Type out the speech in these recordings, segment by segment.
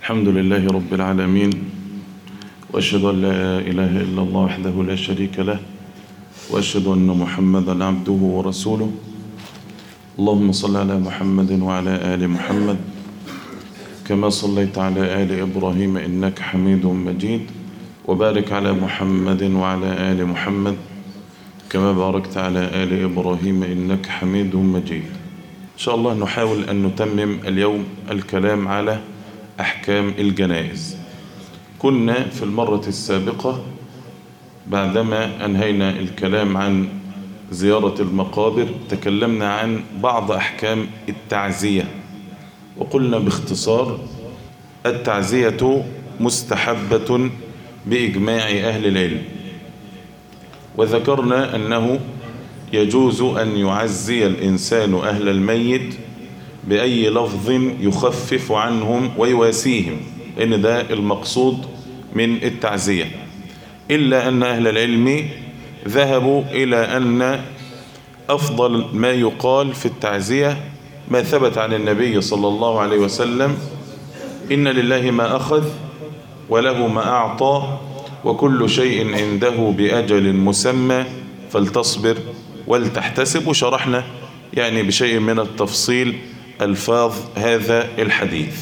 الحمد لله رب العالمين وأشهد أن لا إله إلا الله وحده لا شريك له وأشهد أن محمدا عبده ورسوله اللهم صل على محمد وعلى آل محمد كما صليت على آل إبراهيم إنك حميد مجيد وبارك على محمد وعلى آل محمد كما باركت على آل إبراهيم إنك حميد مجيد إن شاء الله نحاول أن نتمم اليوم الكلام على أحكام الجنائز كنا في المرة السابقة بعدما أنهينا الكلام عن زيارة المقابر تكلمنا عن بعض أحكام التعزية وقلنا باختصار التعزية مستحبة بإجماع أهل العلم وذكرنا أنه يجوز أن يعزي الإنسان أهل الميت بأي لفظ يخفف عنهم ويواسيهم إن ده المقصود من التعزية إلا أن أهل العلم ذهبوا إلى أن أفضل ما يقال في التعزية ما ثبت عن النبي صلى الله عليه وسلم إن لله ما أخذ وله ما أعطى وكل شيء عنده بأجل مسمى فلتصبر ولتحتسب وشرحنا يعني بشيء من التفصيل ألفاظ هذا الحديث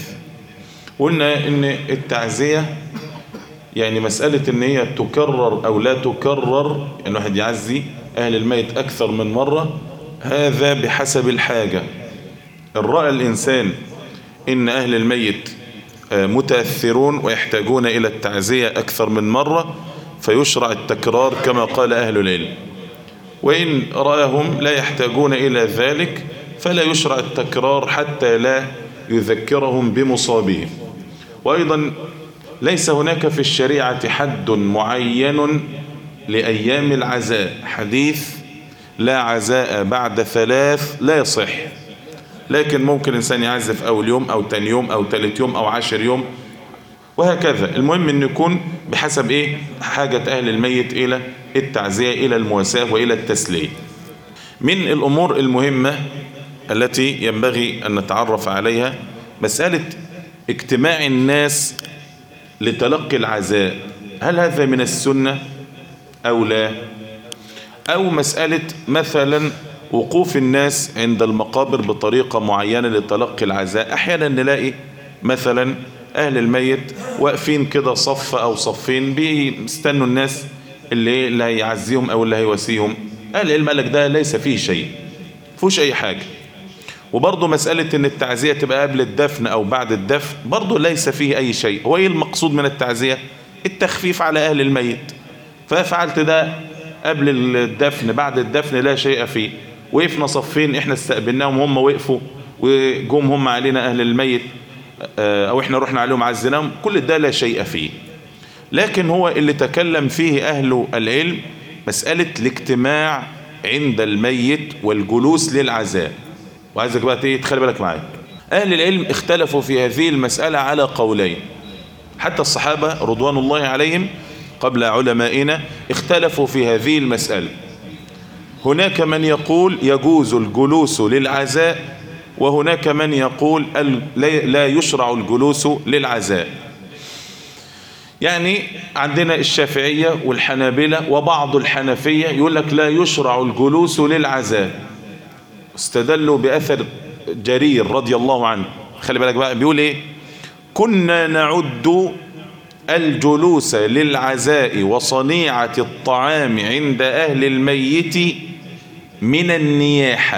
قلنا إن التعزية يعني مسألة إن هي تكرر أو لا تكرر يعني واحد يعزي أهل الميت أكثر من مرة هذا بحسب الحاجة إن رأى الإنسان إن أهل الميت متأثرون ويحتاجون إلى التعزية أكثر من مرة فيشرع التكرار كما قال أهل العلم وإن رأهم لا يحتاجون إلى ذلك فلا يشرع التكرار حتى لا يذكرهم بمصابهم وأيضا ليس هناك في الشريعة حد معين لأيام العزاء حديث لا عزاء بعد ثلاث لا يصح لكن ممكن إنسان يعزف أول يوم أو تاني يوم أو تالت يوم أو عشر يوم وهكذا المهم أن يكون بحسب إيه حاجة أهل الميت إلى التعزية إلى المواساة وإلى التسلية من الأمور المهمة التي ينبغي أن نتعرف عليها مسألة اجتماع الناس لتلقي العزاء هل هذا من السنة أو لا أو مسألة مثلا وقوف الناس عند المقابر بطريقة معينة لتلقي العزاء أحيانا نلاقي مثلا أهل الميت واقفين كده صف أو صفين بيستنوا الناس اللي اللي هيعزيهم أو اللي هيواسيهم أهل العلم قال لك ده ليس فيه شيء فيهوش أي حاجة وبرضه مسألة ان التعزية تبقى قبل الدفن او بعد الدفن برضه ليس فيه اي شيء هو ايه المقصود من التعزية التخفيف على اهل الميت ففعلت ده قبل الدفن بعد الدفن لا شيء فيه وقفنا صفين احنا استقبلناهم هم وقفوا وجم هم علينا اهل الميت او احنا رحنا عليهم عزناهم كل ده لا شيء فيه لكن هو اللي تكلم فيه اهل العلم مسألة الاجتماع عند الميت والجلوس للعزاء وعايزك بقى ايه تخلي بالك معايا اهل العلم اختلفوا في هذه المسألة على قولين حتى الصحابة رضوان الله عليهم قبل علمائنا اختلفوا في هذه المسألة هناك من يقول يجوز الجلوس للعزاء وهناك من يقول لا يشرع الجلوس للعزاء يعني عندنا الشافعية والحنابلة وبعض الحنفية يقول لك لا يشرع الجلوس للعزاء استدلوا بأثر جرير رضي الله عنه خلي بالك بقى بيقول ايه كنا نعد الجلوس للعزاء وصنيعة الطعام عند أهل الميت من النياحة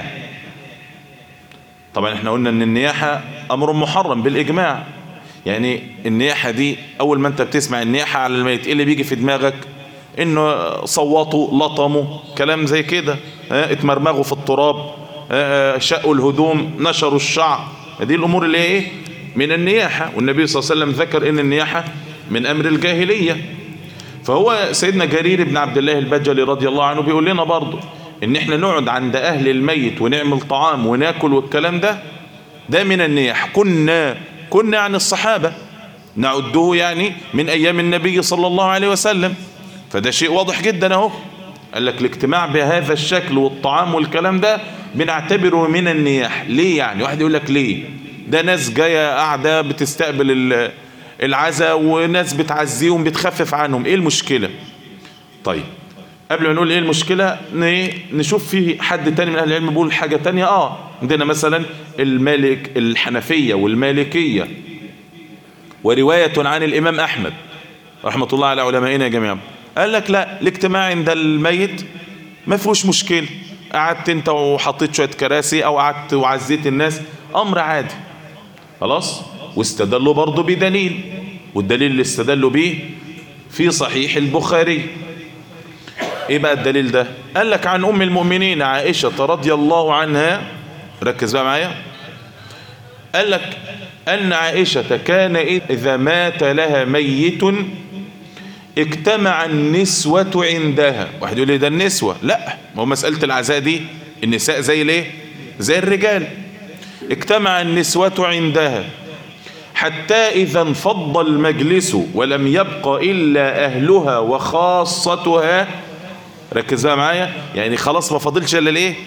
طبعا احنا قلنا ان النياحة امر محرم بالاجماع يعني النياحة دي اول ما انت بتسمع النياحة على الميت ايه اللي بيجي في دماغك انه صوتوا لطموا كلام زي كده اه اتمرمغوا في التراب اه شقوا الهدوم نشروا الشعر دي الامور اللي ايه من النياحة والنبي صلى الله عليه وسلم ذكر ان النياحة من امر الجاهلية فهو سيدنا جرير بن عبد الله البجلي رضي الله عنه بيقول لنا برضه ان احنا نقعد عند اهل الميت ونعمل طعام وناكل والكلام ده ده من النياح كنا كنا عن الصحابة نعده يعني من ايام النبي صلى الله عليه وسلم فده شيء واضح جدا اهو قال لك الاجتماع بهذا الشكل والطعام والكلام ده بنعتبره من النياح ليه يعني واحد يقول لك ليه ده ناس جاية قاعدة بتستقبل العزاء وناس بتعزيهم بتخفف عنهم ايه المشكلة طيب قبل ما نقول ايه المشكلة نشوف في حد تاني من اهل العلم بيقول حاجة تانية اه عندنا مثلا المالك الحنفية والمالكية ورواية عن الامام احمد رحمة الله على علمائنا يا جماعة قال لك لا الاجتماع عند الميت ما فيهوش مشكلة قعدت انت وحطيت شوية كراسي او قعدت وعزيت الناس امر عادي خلاص واستدلوا برضه بدليل والدليل اللي استدلوا به في صحيح البخاري ايه بقى الدليل ده قال لك عن ام المؤمنين عائشة رضي الله عنها ركز بقى معايا قال لك ان عائشة كان اذا مات لها ميت اجتمع النسوة عندها واحد يقول لي ده النسوة لا ما هو مسألة العزاء دي النساء زي ليه زي الرجال اجتمع النسوة عندها حتى إذا انفض المجلس ولم يبق إلا أهلها وخاصتها ركز بقى معايا يعني خلاص ما فاضلش إلا الإيه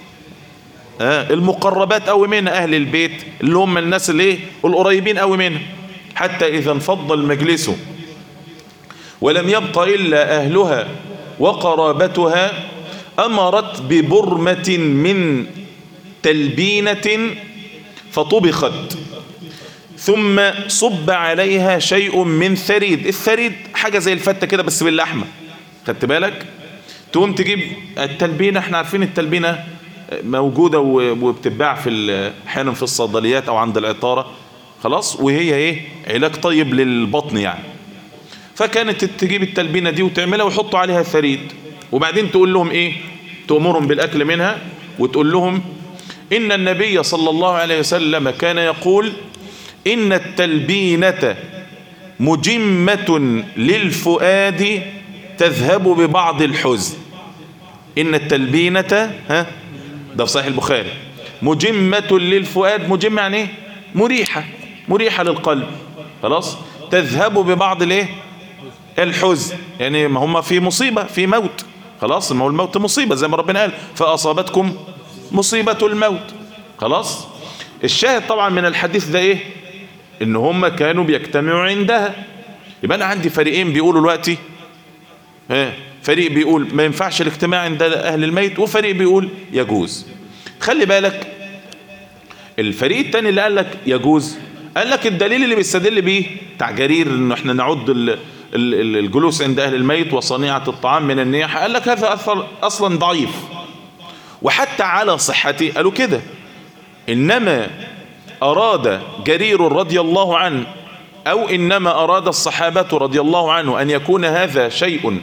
آه المقربات أو من أهل البيت اللي هم الناس اللي القريبين أو منها حتى إذا انفض المجلس ولم يبق إلا أهلها وقرابتها أمرت ببرمة من تلبينة فطبخت ثم صب عليها شيء من ثريد الثريد حاجة زي الفتة كده بس باللحمة خدت بالك تقوم تجيب التلبينة احنا عارفين التلبينة موجودة وبتتباع في احيانا في الصيدليات او عند العطارة خلاص وهي ايه علاج طيب للبطن يعني فكانت تجيب التلبينة دي وتعملها ويحطوا عليها ثريد وبعدين تقول لهم ايه تأمرهم بالاكل منها وتقول لهم ان النبي صلى الله عليه وسلم كان يقول إن التلبينة مجمة للفؤاد تذهب ببعض الحزن إن التلبينة ها ده في صحيح البخاري مجمة للفؤاد مجمة يعني ايه مريحة مريحة للقلب خلاص تذهب ببعض الايه الحزن يعني ما هم في مصيبة في موت خلاص ما هو الموت مصيبة زي ما ربنا قال فأصابتكم مصيبة الموت خلاص الشاهد طبعا من الحديث ده ايه ان هم كانوا بيجتمعوا عندها يبقى انا عندي فريقين بيقولوا دلوقتي ها فريق بيقول ما ينفعش الاجتماع عند اهل الميت وفريق بيقول يجوز خلي بالك الفريق الثاني اللي قال لك يجوز قال لك الدليل اللي بيستدل بيه بتاع جرير ان احنا نعد الجلوس عند اهل الميت وصنيعة الطعام من النياحة قال لك هذا اصلا ضعيف وحتى على صحته قالوا كده انما أراد جرير رضي الله عنه أو إنما أراد الصحابة رضي الله عنه أن يكون هذا شيء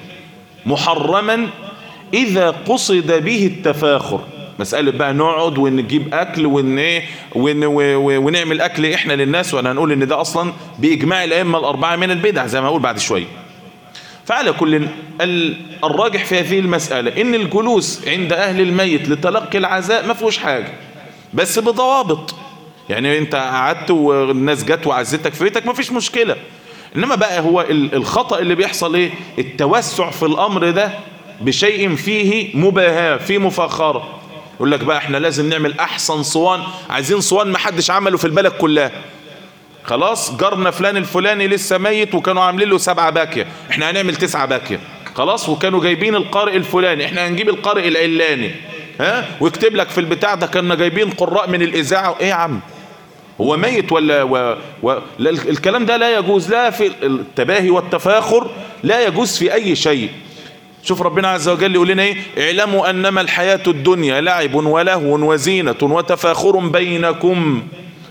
محرما إذا قصد به التفاخر مسألة بقى نقعد ونجيب أكل ون... ون... ونعمل أكل إحنا للناس وأنا هنقول إن ده أصلا بإجماع الأئمة الأربعة من البدع زي ما أقول بعد شوية فعلى كل الراجح في هذه المسألة إن الجلوس عند أهل الميت لتلقي العزاء ما فيهوش حاجة بس بضوابط يعني انت قعدت والناس جت وعزتك في بيتك مفيش مشكلة انما بقى هو الخطأ اللي بيحصل ايه التوسع في الامر ده بشيء فيه مباهاة فيه مفاخرة يقول لك بقى احنا لازم نعمل احسن صوان عايزين صوان ما حدش عمله في البلد كلها خلاص جارنا فلان الفلاني لسه ميت وكانوا عاملين له سبعة باكية احنا هنعمل تسعة باكية خلاص وكانوا جايبين القارئ الفلاني احنا هنجيب القارئ العلاني ها ويكتب لك في البتاع ده كنا جايبين قراء من الاذاعه ايه يا عم هو ميت ولا و... و... الكلام ده لا يجوز لا في التباهي والتفاخر لا يجوز في أي شيء شوف ربنا عز وجل يقول لنا ايه اعلموا انما الحياة الدنيا لعب ولهو وزينة وتفاخر بينكم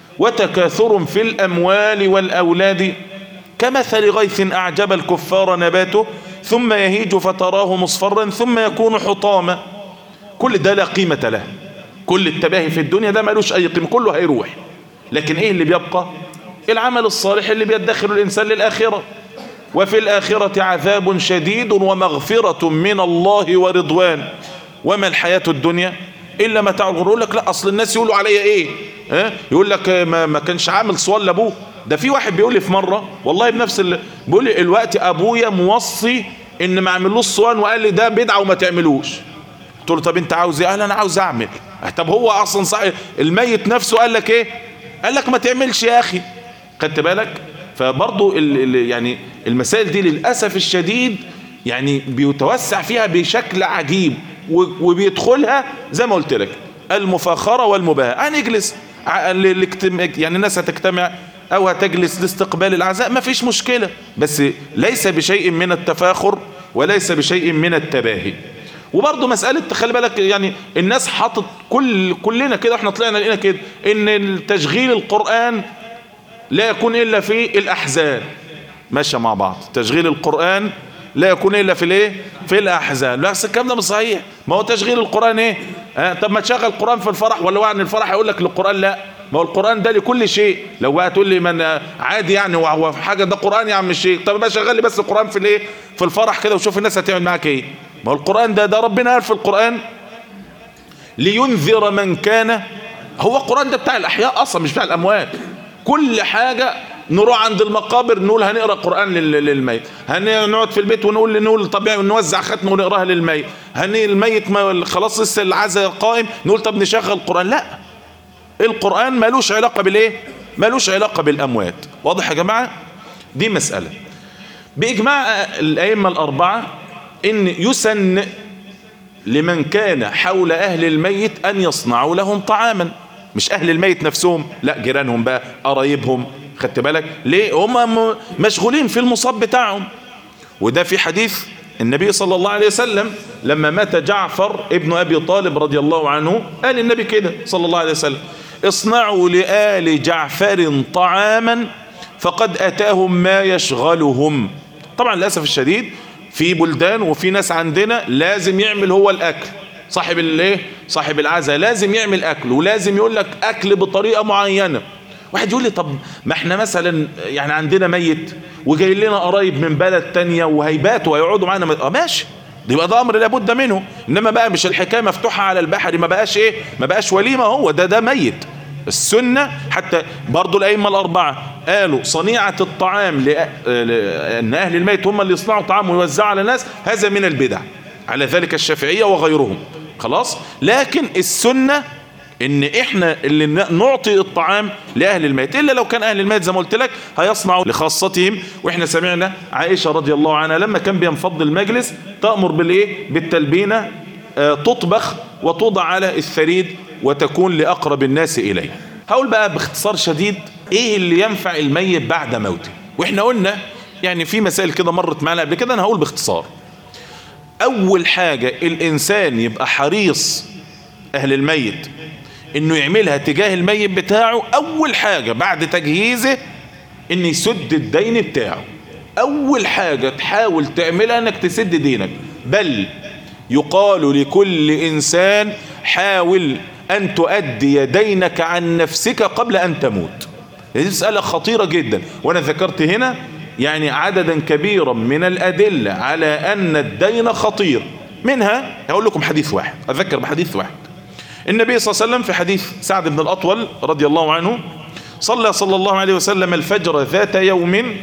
وتكاثر في الاموال والاولاد كمثل غيث اعجب الكفار نباته ثم يهيج فتراه مصفرا ثم يكون حطاما كل ده لا قيمة له كل التباهي في الدنيا ده ملوش اي قيمة كله هيروح لكن ايه اللي بيبقى العمل الصالح اللي بيدخر الانسان للاخرة وفي الاخرة عذاب شديد ومغفرة من الله ورضوان وما الحياة الدنيا الا متاع الغرور يقول لك لا اصل الناس يقولوا عليا ايه ها يقول لك ما, ما كانش عامل صوان لابوه ده في واحد بيقول لي في مرة والله بنفس اللي بيقول لي الوقت ابويا موصي ان ما اعملوش صوان وقال لي ده بدعه وما تعملوش قلت له طب انت عاوز ايه قال انا عاوز اعمل طب هو اصلا صحيح الميت نفسه قال لك ايه قال لك ما تعملش يا اخي خدت بالك فبرضو ال ال يعني المسائل دي للأسف الشديد يعني بيتوسع فيها بشكل عجيب وبيدخلها زي ما قلت لك المفاخرة والمباهاة هنجلس يعني الناس هتجتمع او هتجلس لاستقبال العزاء ما فيش مشكلة بس ليس بشيء من التفاخر وليس بشيء من التباهي وبرضه مسألة خلي بالك يعني الناس حاطط كل كلنا كده احنا طلعنا لقينا كده ان تشغيل القرآن لا يكون الا في الاحزان ماشية مع بعض تشغيل القرآن لا يكون الا في الايه في الاحزان لا الكلام ده مش صحيح ما هو تشغيل القرآن ايه اه طب ما تشغل القرآن في الفرح ولا وعن الفرح يقول لك للقرآن لا ما هو القرآن ده لكل شيء لو بقى تقول لي من عادي يعني وهو حاجة ده قرآن يا عم الشيخ طب ما شغل لي بس القرآن في الايه في الفرح كده وشوف الناس هتعمل معاك ايه ما هو القرآن ده ده ربنا قال في القرآن لينذر من كان هو القرآن ده بتاع الأحياء أصلا مش بتاع الأموات كل حاجة نروح عند المقابر نقول هنقرا قران للميت هنقعد في البيت ونقول نقول طبيعي نوزع ختمه ونقراها للميت هني الميت ما خلاص لسه العزاء قائم نقول طب نشغل قران لا القران ملوش علاقه بالايه ملوش علاقه بالاموات واضح يا جماعه دي مساله باجماع الائمه الاربعه ان يسن لمن كان حول اهل الميت ان يصنعوا لهم طعاما مش اهل الميت نفسهم لا جيرانهم بقى قرايبهم خدت بالك ليه هم مشغولين في المصاب بتاعهم وده في حديث النبي صلى الله عليه وسلم لما مات جعفر ابن ابي طالب رضي الله عنه قال النبي كده صلى الله عليه وسلم اصنعوا لآل جعفر طعاما فقد اتاهم ما يشغلهم طبعا للاسف الشديد في بلدان وفي ناس عندنا لازم يعمل هو الاكل صاحب الايه صاحب العزاء لازم يعمل اكل ولازم يقول لك اكل بطريقه معينه واحد يقول لي طب ما احنا مثلا يعني عندنا ميت وجاي لنا قرايب من بلد تانية وهيباتوا وهيقعدوا معانا اه ماشي يبقى ده امر لابد منه انما بقى مش الحكايه مفتوحه على البحر ما بقاش ايه ما بقاش وليمه هو ده ده ميت السنة حتى برضو الأئمة الأربعة قالوا صنيعة الطعام لأن أهل الميت هم اللي يصنعوا طعام ويوزعوا على الناس هذا من البدع على ذلك الشافعية وغيرهم خلاص لكن السنة ان احنا اللي نعطي الطعام لاهل الميت الا لو كان اهل الميت زي ما قلت لك هيصنعوا لخاصتهم واحنا سمعنا عائشة رضي الله عنها لما كان بينفض المجلس تأمر بالايه بالتلبينة آه تطبخ وتوضع على الثريد وتكون لأقرب الناس إليه هقول بقى باختصار شديد ايه اللي ينفع الميت بعد موته واحنا قلنا يعني في مسائل كده مرت معنا قبل كده انا هقول باختصار اول حاجة الانسان يبقى حريص اهل الميت انه يعملها تجاه الميت بتاعه اول حاجة بعد تجهيزه ان يسد الدين بتاعه اول حاجة تحاول تعملها انك تسد دينك بل يقال لكل انسان حاول ان تؤدي دينك عن نفسك قبل ان تموت هذه مسألة خطيرة جدا وانا ذكرت هنا يعني عددا كبيرا من الادلة على ان الدين خطير منها هقول لكم حديث واحد اذكر بحديث واحد النبي صلى الله عليه وسلم في حديث سعد بن الأطول رضي الله عنه صلى صلى الله عليه وسلم الفجر ذات يوم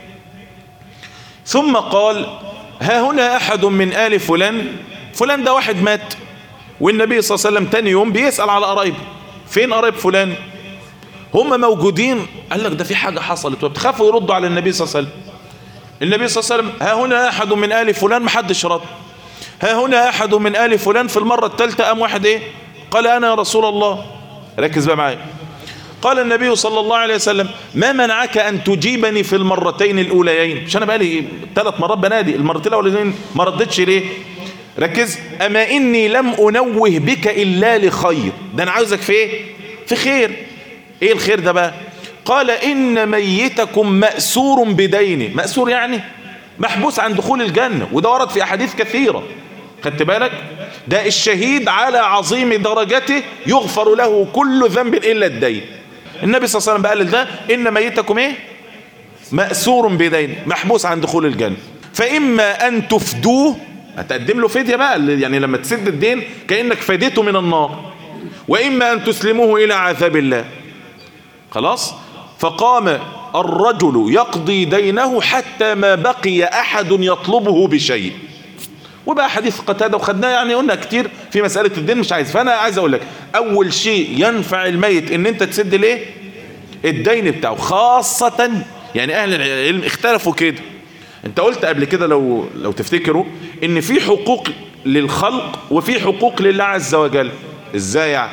ثم قال ها هنا أحد من آل فلان فلان ده واحد مات والنبي صلى الله عليه وسلم تاني يوم بيسأل على قرايبه فين قرايب فلان هم موجودين قال لك ده في حاجة حصلت وبتخافوا يردوا على النبي صلى الله عليه وسلم النبي صلى الله عليه وسلم ها هنا أحد من آل فلان محدش رد ها هنا أحد من آل فلان في المرة الثالثة قام واحد ايه قال أنا يا رسول الله ركز بقى معايا قال النبي صلى الله عليه وسلم ما منعك أن تجيبني في المرتين الأوليين مش أنا بقى لي ثلاث مرات بنادي المرتين الأوليين ما ردتش ليه ركز أما إني لم أنوه بك إلا لخير ده أنا عاوزك في إيه في خير إيه الخير ده بقى قال إن ميتكم مأسور بدينه مأسور يعني محبوس عن دخول الجنة وده ورد في أحاديث كثيرة خدت بالك ده الشهيد على عظيم درجته يغفر له كل ذنب إلا الدين النبي صلى الله عليه وسلم بقال ده إن ميتكم إيه مأسور بدين محبوس عن دخول الجنة فإما أن تفدوه هتقدم له فدية بقى يعني لما تسد الدين كأنك فديته من النار وإما أن تسلموه إلى عذاب الله خلاص فقام الرجل يقضي دينه حتى ما بقي أحد يطلبه بشيء وبقى حديث قتادة وخدناه يعني قلنا كتير في مسألة الدين مش عايز فأنا عايز أقول لك أول شيء ينفع الميت إن أنت تسد ليه الدين بتاعه خاصة يعني اهل العلم اختلفوا كده انت قلت قبل كده لو لو تفتكروا ان في حقوق للخلق وفي حقوق لله عز وجل ازاي يعني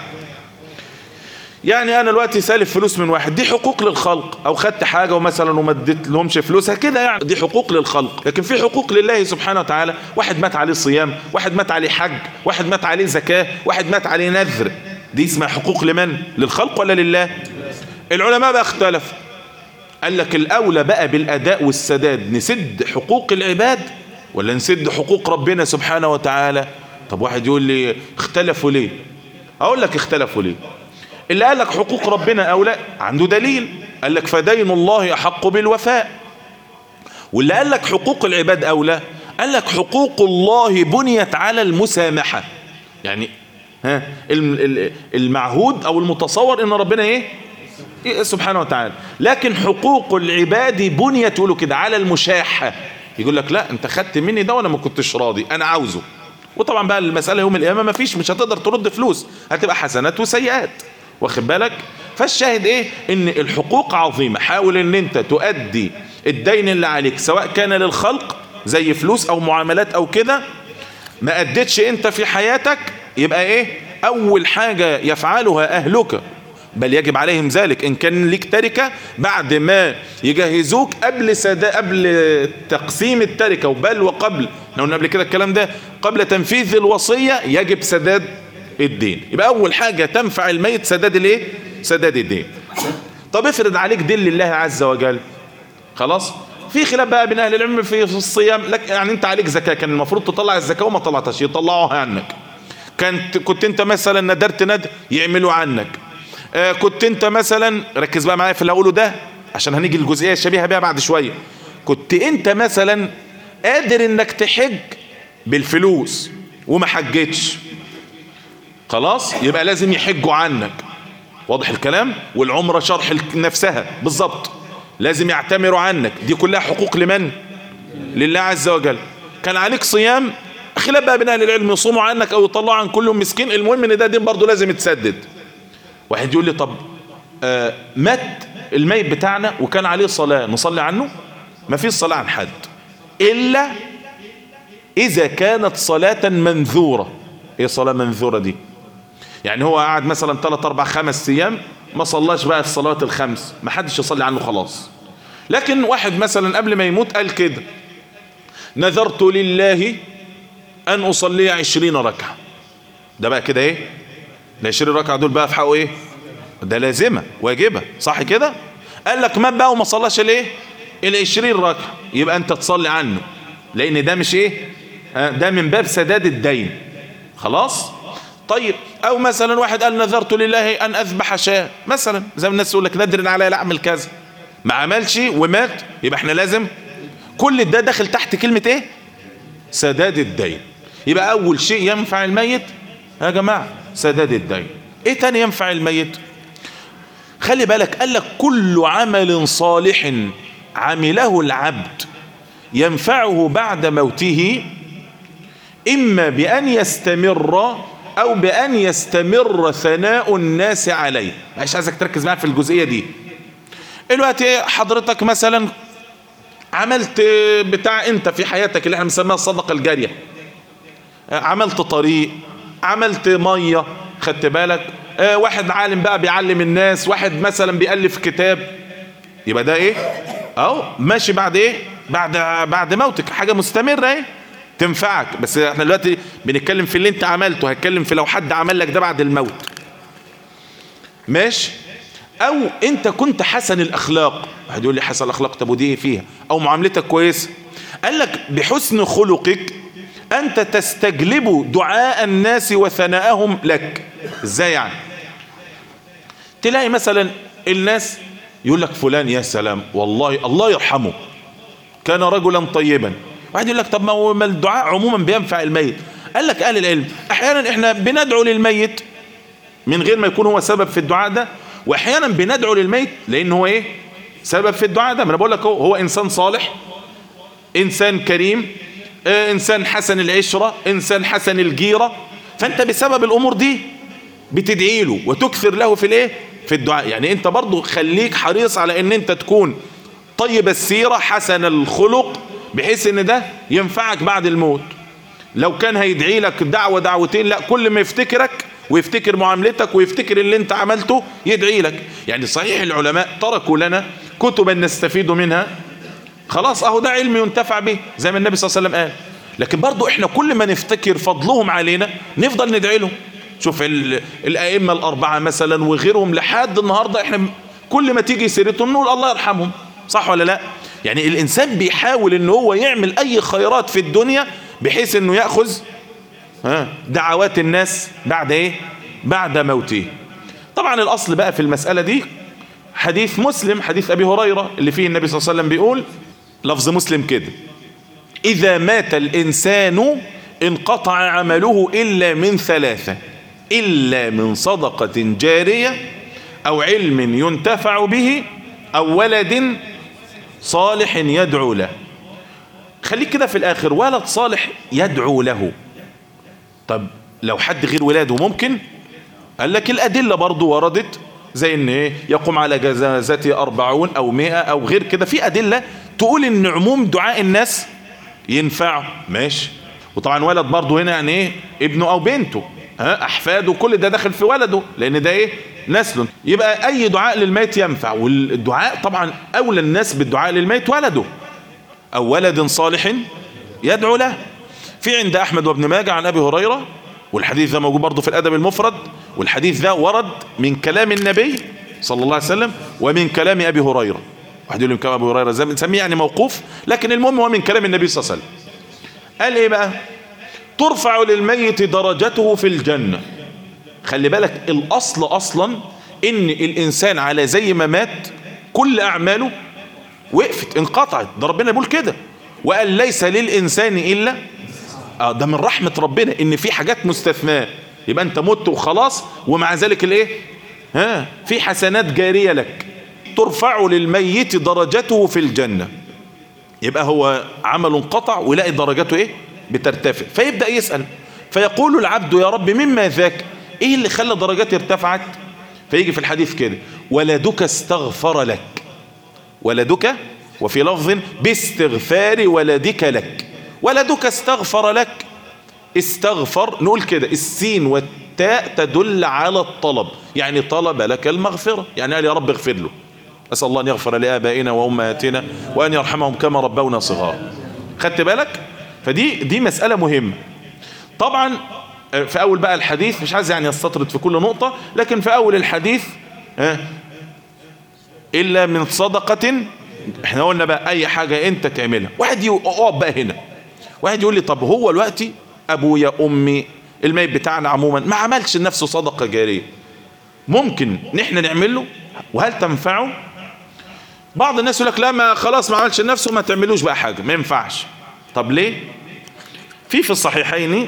يعني انا دلوقتي سالف فلوس من واحد دي حقوق للخلق او خدت حاجه ومثلا وما اديت لهمش فلوسها كده يعني دي حقوق للخلق لكن في حقوق لله سبحانه وتعالى واحد مات عليه صيام واحد مات عليه حج واحد مات عليه زكاه واحد مات عليه نذر دي اسمها حقوق لمن للخلق ولا لله العلماء بقى اختلفوا قال لك الاولى بقى بالاداء والسداد نسد حقوق العباد ولا نسد حقوق ربنا سبحانه وتعالى طب واحد يقول لي اختلفوا ليه اقول لك اختلفوا ليه اللي قال لك حقوق ربنا أولى عنده دليل قال لك فدين الله أحق بالوفاء واللي قال لك حقوق العباد أولى قال لك حقوق الله بنيت على المسامحة يعني ها المعهود أو المتصور إن ربنا إيه سبحانه وتعالى لكن حقوق العباد بنيت يقولوا كده على المشاحة يقول لك لا انت خدت مني ده وانا ما كنتش راضي انا عاوزه وطبعا بقى المسألة يوم القيامة ما فيش مش هتقدر ترد فلوس هتبقى حسنات وسيئات واخد بالك فالشاهد ايه ان الحقوق عظيمة حاول ان انت تؤدي الدين اللي عليك سواء كان للخلق زي فلوس او معاملات او كده ما اديتش انت في حياتك يبقى ايه اول حاجة يفعلها اهلك بل يجب عليهم ذلك ان كان ليك تركة بعد ما يجهزوك قبل سدا قبل تقسيم التركة وبل وقبل احنا قلنا قبل كده الكلام ده قبل تنفيذ الوصية يجب سداد الدين يبقى اول حاجة تنفع الميت سداد الايه سداد الدين طب افرض عليك دين لله عز وجل خلاص في خلاف بقى بين اهل العلم في الصيام لك يعني انت عليك زكاة كان المفروض تطلع الزكاة وما طلعتش يطلعوها عنك كنت كنت انت مثلا ندرت ندر يعملوا عنك آه كنت انت مثلا ركز بقى معايا في اللي هقوله ده عشان هنيجي الجزئيه الشبيهه بيها بعد شويه كنت انت مثلا قادر انك تحج بالفلوس وما حجتش خلاص يبقى لازم يحجوا عنك واضح الكلام والعمره شرح نفسها بالظبط لازم يعتمروا عنك دي كلها حقوق لمن لله عز وجل كان عليك صيام خلاف بقى بين اهل العلم يصوموا عنك او يطلعوا عن كل مسكين المهم ان ده دين برضه لازم يتسدد واحد يقول لي طب آه مات الميت بتاعنا وكان عليه صلاة نصلي عنه ما فيش صلاة عن حد إلا إذا كانت صلاة منذورة إيه صلاة منذورة دي يعني هو قاعد مثلا 3 4 5 أيام ما صلاش بقى الصلاة الخمس ما حدش يصلي عنه خلاص لكن واحد مثلا قبل ما يموت قال كده نذرت لله أن أصلي عشرين ركعة ده بقى كده إيه ال 20 ركعة دول بقى في حقه ايه ده لازمة واجبة صح كده قال لك مات بقى وما صلاش الايه ال 20 ركعة يبقى انت تصلي عنه لان ده مش ايه ده من باب سداد الدين خلاص طيب او مثلا واحد قال نذرت لله ان اذبح شاة مثلا زي ما الناس يقول لك ندر على لا اعمل كذا ما عملش ومات يبقى احنا لازم كل ده داخل تحت كلمة ايه سداد الدين يبقى اول شيء ينفع الميت يا جماعه سداد الدين ايه تاني ينفع الميت خلي بالك قال لك كل عمل صالح عمله العبد ينفعه بعد موته اما بان يستمر او بان يستمر ثناء الناس عليه مش عايزك تركز معايا في الجزئيه دي دلوقتي حضرتك مثلا عملت بتاع انت في حياتك اللي احنا بنسميها الصدقه الجاريه عملت طريق عملت مية خدت بالك آه واحد عالم بقى بيعلم الناس واحد مثلا بيألف كتاب يبقى ده ايه اهو ماشي بعد ايه بعد بعد موتك حاجة مستمرة ايه تنفعك بس احنا دلوقتي بنتكلم في اللي انت عملته هتكلم في لو حد عمل لك ده بعد الموت ماشي او انت كنت حسن الاخلاق واحد يقول لي حسن الاخلاق طب ودي ايه فيها او معاملتك كويسه قال لك بحسن خلقك أنت تستجلب دعاء الناس وثناءهم لك ازاي يعني تلاقي مثلا الناس يقول لك فلان يا سلام والله الله يرحمه كان رجلا طيبا واحد يقول لك طب ما هو الدعاء عموما بينفع الميت قال لك اهل العلم احيانا احنا بندعو للميت من غير ما يكون هو سبب في الدعاء ده واحيانا بندعو للميت لان هو ايه سبب في الدعاء ده ما انا بقول لك هو, هو انسان صالح انسان كريم انسان حسن العشرة انسان حسن الجيرة فانت بسبب الامور دي بتدعي له وتكثر له في الايه في الدعاء يعني انت برضو خليك حريص على ان انت تكون طيب السيرة حسن الخلق بحيث ان ده ينفعك بعد الموت لو كان هيدعي لك دعوة دعوتين لا كل ما يفتكرك ويفتكر معاملتك ويفتكر اللي انت عملته يدعي لك يعني صحيح العلماء تركوا لنا كتبا نستفيد منها خلاص اهو ده علم ينتفع به زي ما النبي صلى الله عليه وسلم قال لكن برضو احنا كل ما نفتكر فضلهم علينا نفضل ندعي لهم شوف الائمة الاربعة مثلا وغيرهم لحد النهاردة احنا كل ما تيجي سيرتهم نقول الله يرحمهم صح ولا لا يعني الانسان بيحاول ان هو يعمل اي خيرات في الدنيا بحيث انه يأخذ دعوات الناس بعد ايه بعد موته طبعا الاصل بقى في المسألة دي حديث مسلم حديث ابي هريرة اللي فيه النبي صلى الله عليه وسلم بيقول لفظ مسلم كده اذا مات الانسان انقطع عمله الا من ثلاثة الا من صدقة جارية او علم ينتفع به او ولد صالح يدعو له خليك كده في الاخر ولد صالح يدعو له طب لو حد غير ولاده ممكن قال لك الادلة برضو وردت زي ان ايه يقوم على جنازته أربعون او مئة او غير كده في ادلة تقول ان عموم دعاء الناس ينفع ماشي وطبعا ولد برضو هنا يعني ايه ابنه او بنته ها احفاده كل ده داخل في ولده لان ده ايه نسل يبقى اي دعاء للميت ينفع والدعاء طبعا اولى الناس بالدعاء للميت ولده او ولد صالح يدعو له في عند احمد وابن ماجه عن ابي هريرة والحديث ده موجود برضه في الادب المفرد والحديث ده ورد من كلام النبي صلى الله عليه وسلم ومن كلام ابي هريرة واحد يقول لي كلام ابي هريرة زي بنسميه يعني موقوف لكن المهم هو من كلام النبي صلى الله عليه وسلم قال ايه بقى ترفع للميت درجته في الجنة خلي بالك الاصل اصلا ان الانسان على زي ما مات كل اعماله وقفت انقطعت ده ربنا بيقول كده وقال ليس للانسان الا اه ده من رحمة ربنا ان في حاجات مستثناة يبقى انت مت وخلاص ومع ذلك الايه ها في حسنات جارية لك ترفع للميت درجته في الجنة يبقى هو عمل انقطع ويلاقي درجته ايه بترتفع فيبدأ يسأل فيقول العبد يا رب مما ذاك ايه اللي خلى درجاتي ارتفعت فيجي في الحديث كده ولدك استغفر لك ولدك وفي لفظ باستغفار ولدك لك ولدك استغفر لك استغفر نقول كده السين والتاء تدل على الطلب يعني طلب لك المغفرة يعني قال يا رب اغفر له أسأل الله أن يغفر لآبائنا وأمهاتنا وأن يرحمهم كما ربونا صغار خدت بالك فدي دي مسألة مهمة طبعا في أول بقى الحديث مش عايز يعني يستطرد في كل نقطة لكن في أول الحديث إلا من صدقة احنا قلنا بقى أي حاجة أنت تعملها واحد يقف بقى هنا واحد يقول لي طب هو الوقت ابويا امي الميت بتاعنا عموما ما عملش لنفسه صدقة جارية ممكن نحن نعمل له وهل تنفعه بعض الناس يقول لك لا ما خلاص ما عملش لنفسه ما تعملوش بقى حاجة ما ينفعش طب ليه في في الصحيحين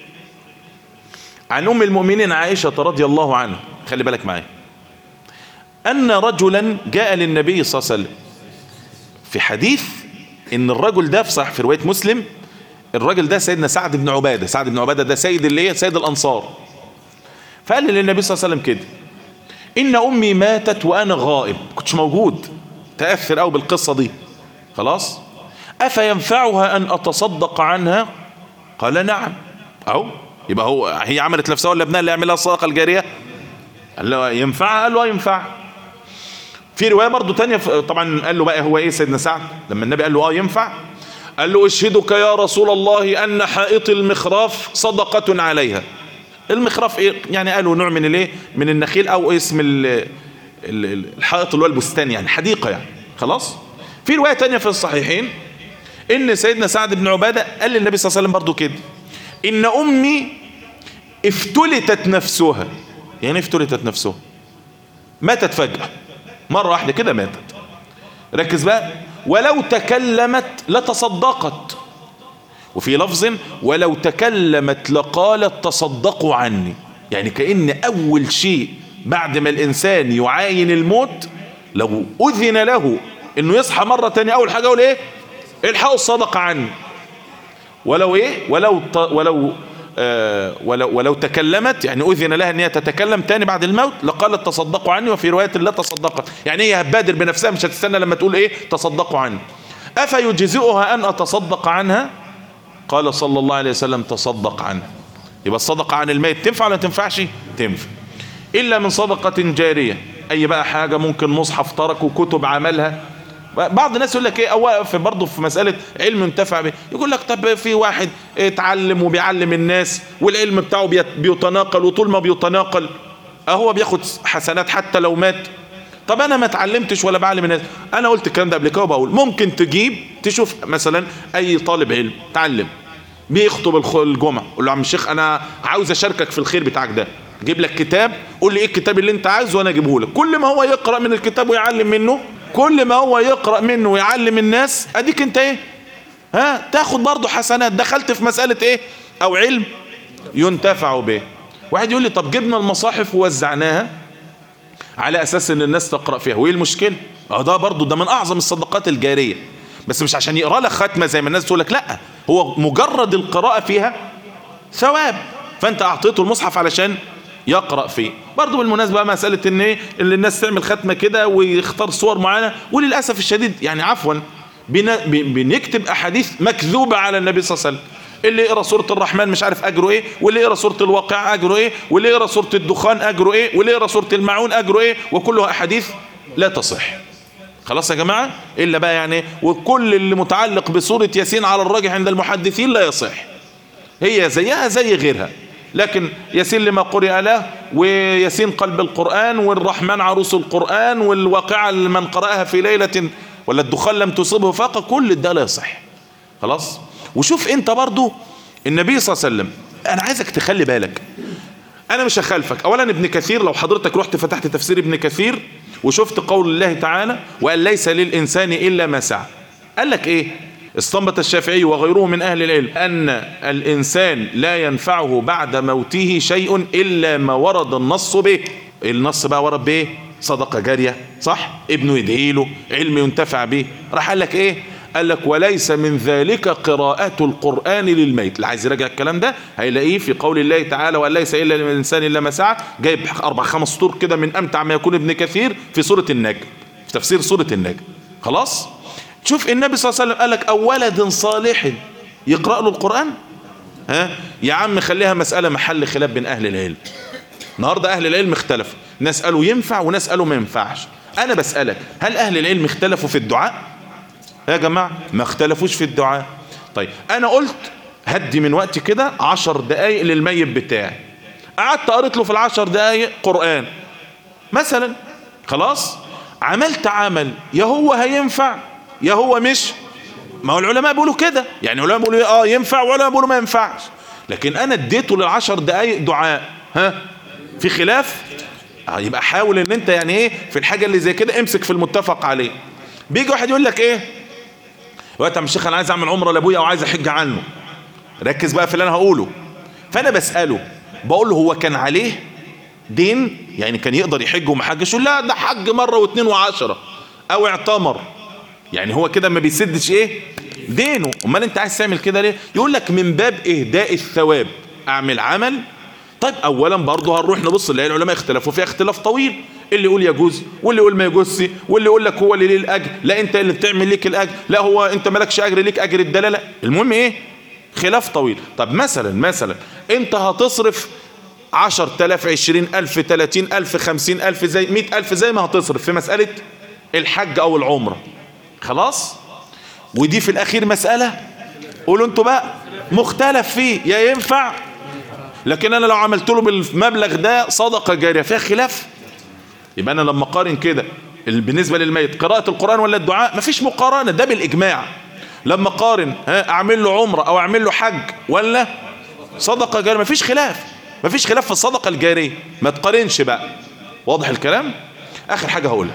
عن ام المؤمنين عائشة رضي الله عنها خلي بالك معايا ان رجلا جاء للنبي صلى الله عليه وسلم في حديث ان الرجل ده في صح في رواية مسلم الراجل ده سيدنا سعد بن عبادة سعد بن عبادة ده سيد اللي هي سيد الأنصار فقال للنبي صلى الله عليه وسلم كده إن أمي ماتت وأنا غائب كنتش موجود تأثر أو بالقصة دي خلاص أفينفعها أن أتصدق عنها قال نعم أو يبقى هو هي عملت نفسها ولا ابنها اللي يعملها الصدقة الجارية قال له ينفعها قال له ينفع في رواية برضو تانية طبعا قال له بقى هو ايه سيدنا سعد لما النبي قال له اه ينفع قال له اشهدك يا رسول الله ان حائط المخراف صدقة عليها المخراف ايه يعني قالوا نوع من الايه من النخيل او اسم الحائط اللي هو البستان يعني حديقة يعني خلاص في رواية تانية في الصحيحين ان سيدنا سعد بن عبادة قال للنبي صلى الله عليه وسلم برضو كده ان امي افتلتت نفسها يعني افتلتت نفسها ماتت فجأة مرة واحدة كده ماتت ركز بقى ولو تكلمت لتصدقت وفي لفظ ولو تكلمت لقالت تصدقوا عني يعني كأن أول شيء بعد ما الإنسان يعاين الموت لو أذن له إنه يصحى مرة تانية أول حاجة يقول إيه الحقوا الصدقة عني ولو إيه ولو ولو آه ولو, ولو تكلمت يعني أذن لها أن هي تتكلم تاني بعد الموت لقالت تصدقوا عني وفي رواية لا تصدقت يعني هي هتبادر بنفسها مش هتستنى لما تقول إيه تصدقوا عني أفيجزئها أن أتصدق عنها قال صلى الله عليه وسلم تصدق عنها يبقى الصدقة عن الميت تنفع ولا تنفعش تنفع إلا من صدقة جارية أي بقى حاجة ممكن مصحف تركه كتب عملها بعض الناس يقول لك ايه او في برضه في مساله علم ينتفع به يقول لك طب في واحد اتعلم وبيعلم الناس والعلم بتاعه بيتناقل وطول ما بيتناقل اهو بياخد حسنات حتى لو مات طب انا ما اتعلمتش ولا بعلم الناس انا قلت الكلام ده قبل كده وبقول ممكن تجيب تشوف مثلا اي طالب علم تعلم بيخطب الجمعه قول له يا عم الشيخ انا عاوز اشاركك في الخير بتاعك ده جيب لك كتاب قول لي ايه الكتاب اللي انت عايزه وانا اجيبه لك كل ما هو يقرا من الكتاب ويعلم منه كل ما هو يقرا منه ويعلم الناس اديك انت ايه ها تاخد برضه حسنات دخلت في مساله ايه او علم ينتفع به واحد يقول لي طب جبنا المصاحف ووزعناها على اساس ان الناس تقرا فيها وايه المشكله اه ده برضه ده من اعظم الصدقات الجاريه بس مش عشان يقرا لك ختمه زي ما الناس تقول لك لا هو مجرد القراءه فيها ثواب فانت اعطيته المصحف علشان يقرأ فيه برضه بالمناسبة مسألة ان ايه اللي الناس تعمل ختمة كده ويختار صور معينة وللأسف الشديد يعني عفوا بنكتب أحاديث مكذوبة على النبي صلى الله عليه وسلم اللي يقرا سوره الرحمن مش عارف اجره ايه واللي يقرا سوره الواقع اجره ايه واللي يقرا سوره الدخان اجره ايه واللي يقرا سوره المعون اجره ايه وكلها احاديث لا تصح خلاص يا جماعه الا بقى يعني وكل اللي متعلق بسوره ياسين على الراجح عند المحدثين لا يصح هي زيها زي غيرها لكن ياسين لما قرئ له وياسين قلب القرآن والرحمن عروس القرآن والواقعة من قرأها في ليلة ولا الدخان لم تصبه فاقة كل ده لا يصح خلاص وشوف انت برضو النبي صلى الله عليه وسلم انا عايزك تخلي بالك انا مش هخالفك اولا ابن كثير لو حضرتك رحت فتحت تفسير ابن كثير وشفت قول الله تعالى وقال ليس للإنسان إلا ما سعى قال لك ايه استنبط الشافعي وغيره من أهل العلم أن الإنسان لا ينفعه بعد موته شيء إلا ما ورد النص به النص بقى ورد به صدقة جارية صح ابنه يدعي له علم ينتفع به راح قال لك ايه قال لك وليس من ذلك قراءة القرآن للميت اللي عايز يراجع الكلام ده هيلاقيه في قول الله تعالى وأن ليس إلا للإنسان إلا ما سعى جايب أربع خمس سطور كده من أمتع ما يكون ابن كثير في سورة النجم في تفسير سورة النجم خلاص شوف النبي صلى الله عليه وسلم قال لك أو ولد صالح يقرأ له القرآن ها يا عم خليها مسألة محل خلاف بين أهل العلم النهاردة أهل العلم اختلفوا ناس قالوا ينفع وناس قالوا ما ينفعش أنا بسألك هل أهل العلم اختلفوا في الدعاء يا جماعة ما اختلفوش في الدعاء طيب أنا قلت هدي من وقتي كده عشر دقايق للميت بتاعي قعدت قريت له في العشر دقايق قرآن مثلا خلاص عملت عمل يا هو هينفع يا هو مش ما هو العلماء بيقولوا كده يعني العلماء بيقولوا اه ينفع ولا بيقولوا ما ينفعش لكن انا اديته للعشر دقايق دعاء ها في خلاف آه يبقى حاول ان انت يعني ايه في الحاجة اللي زي كده امسك في المتفق عليه بيجي واحد يقول لك ايه وقت يا الشيخ انا عايز اعمل عمره لابويا او عايز احج عنه ركز بقى في اللي انا هقوله فانا بساله بقول له هو كان عليه دين يعني كان يقدر يحج وما حجش لا ده حج مره واثنين وعشرة او اعتمر يعني هو كده ما بيسدش ايه دينه امال انت عايز تعمل كده ليه يقول لك من باب اهداء الثواب اعمل عمل طيب اولا برضه هنروح نبص نلاقي العلماء اختلفوا فيها اختلاف طويل اللي يقول يجوز واللي يقول ما يجوزش واللي يقول لك هو اللي ليه الاجر لا انت اللي بتعمل ليك الاجر لا هو انت مالكش اجر ليك اجر الدلاله المهم ايه خلاف طويل طب مثلا مثلا انت هتصرف عشر تلاف عشرين الف تلاتين الف خمسين الف زي مئة الف زي ما هتصرف في مسألة الحج او العمرة خلاص ودي في الاخير مسألة قولوا انتوا بقى مختلف فيه يا ينفع لكن انا لو عملت له بالمبلغ ده صدقة جارية فيها خلاف يبقى انا لما قارن كده بالنسبة للميت قراءة القرآن ولا الدعاء مفيش مقارنة ده بالاجماع لما قارن ها اعمل له عمرة او اعمل له حج ولا صدقة جارية مفيش خلاف مفيش خلاف في الصدقة الجارية ما تقارنش بقى واضح الكلام اخر حاجة هقولها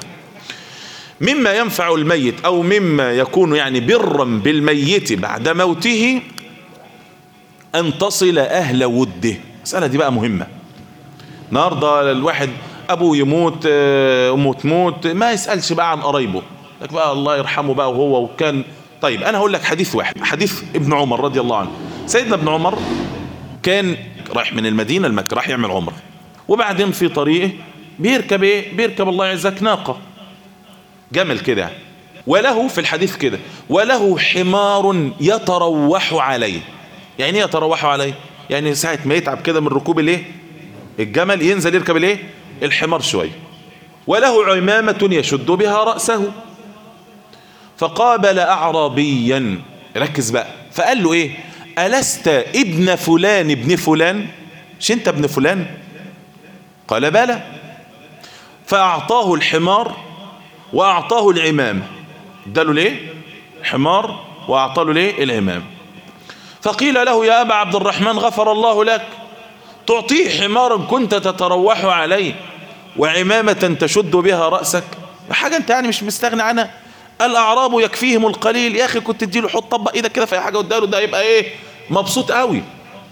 مما ينفع الميت او مما يكون يعني برا بالميت بعد موته ان تصل اهل وده المسألة دي بقى مهمة النهاردة الواحد ابوه يموت امه تموت ما يسألش بقى عن قرايبه لك بقى الله يرحمه بقى وهو وكان طيب انا هقول لك حديث واحد حديث ابن عمر رضي الله عنه سيدنا ابن عمر كان رايح من المدينة لمكة راح يعمل عمرة وبعدين في طريقه بيركب ايه بيركب الله يعزك ناقة جمل كده وله في الحديث كده وله حمار يتروح عليه يعني ايه يتروح عليه يعني ساعة ما يتعب كده من ركوب الايه الجمل ينزل يركب الايه الحمار شوية وله عمامة يشد بها رأسه فقابل أعرابيا ركز بقى فقال له ايه ألست ابن فلان ابن فلان مش انت ابن فلان قال بلى فأعطاه الحمار وأعطاه العمامة اداله ليه حمار وأعطاه له ليه العمام فقيل له يا أبا عبد الرحمن غفر الله لك تعطيه حمارا كنت تتروح عليه وعمامة تشد بها رأسك حاجة انت يعني مش مستغني عنها الأعراب يكفيهم القليل يا أخي كنت تديله حط طبق إيدك كده في أي حاجة واداله ده يبقى إيه مبسوط قوي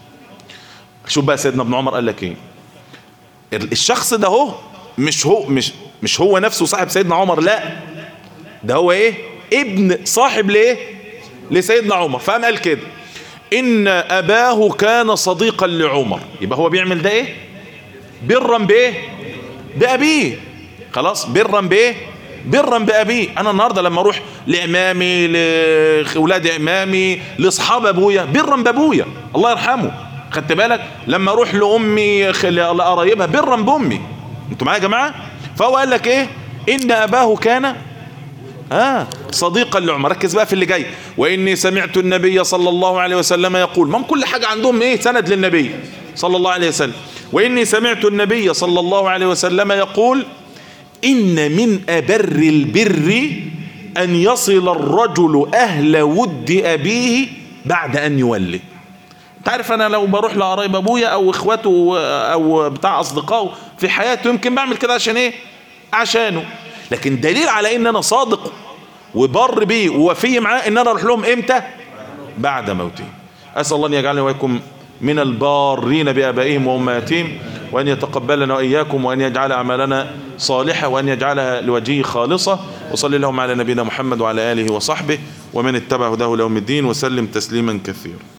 شوف بقى سيدنا ابن عمر قال لك إيه الشخص ده هو مش هو مش مش هو نفسه صاحب سيدنا عمر لا ده هو ايه ابن صاحب ليه لسيدنا عمر فقام قال كده ان اباه كان صديقا لعمر يبقى هو بيعمل ده ايه برا بايه بابيه خلاص برا بايه برا بابيه انا النهارده لما اروح لامامي لاولاد امامي لاصحاب ابويا برا بابويا الله يرحمه خدت بالك لما اروح لامي لقرايبها برا بامي انتوا معايا يا جماعه فهو قال لك ايه ان اباه كان آه صديقا لعمر ركز بقى في اللي جاي واني سمعت النبي صلى الله عليه وسلم يقول ما كل حاجه عندهم ايه سند للنبي صلى الله عليه وسلم واني سمعت النبي صلى الله عليه وسلم يقول ان من ابر البر ان يصل الرجل اهل ود ابيه بعد ان يولي انت عارف انا لو بروح لقرايب ابويا او اخواته او بتاع اصدقائه في حياته يمكن بعمل كده عشان ايه عشانه لكن دليل على ان انا صادق وبر بيه ووفي معاه ان انا اروح لهم امتى بعد موته اسال الله ان يجعلني واياكم من البارين بابائهم وامهاتهم وان يتقبلنا واياكم وان يجعل اعمالنا صالحه وان يجعلها لوجهه خالصه وصلي اللهم على نبينا محمد وعلى اله وصحبه ومن اتبع هداه ليوم الدين وسلم تسليما كثيرا